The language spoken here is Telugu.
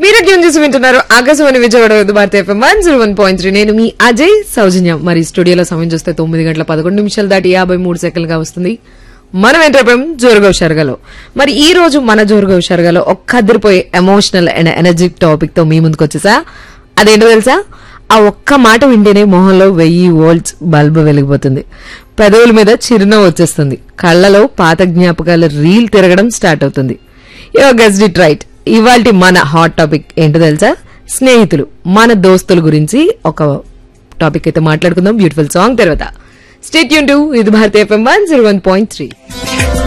మీరు ట్యూన్ చేసి వింటున్నారు ఆకాశవాణి విజయవాడ వద్ద Bharat FM one zero one point three నేను మీ అజయ్ సౌజన్యం మరి స్టూడియోలో సమయం చూస్తే తొమ్మిది గంటల పదకొండు నిమిషాలు దాటి యాభై మూడు సెకండ్లుగా వస్తుంది మనం ఏంటంటాం జోరుగా షర్గలో మరి ఈ రోజు మన జోరుగా షర్గలో ఒక్క అదిరిపోయే ఎమోషనల్ అండ్ ఎనర్జిక్ టాపిక్ తో మీ ముందుకు వచ్చేసా అదేంటో తెలుసా ఆ ఒక్క మాట వింటేనే మొహంలో వెయ్యి వోల్ట్స్ బల్బ్ వెలిగిపోతుంది పెదవుల మీద చిరునవ్వు వచ్చేస్తుంది కళ్ళలో పాత జ్ఞాపకాల రీల్ తిరగడం స్టార్ట్ అవుతుంది యో గెస్ ఇట్ రైట్ ఇవాళ మన హాట్ టాపిక్ ఏంటో తెలుసా స్నేహితులు మన దోస్తుల గురించి ఒక టాపిక్ అయితే మాట్లాడుకుందాం బ్యూటిఫుల్ సాంగ్ తర్వాత స్టేట్ యూన్ టు ఇది Bharatiya FM one zero one point three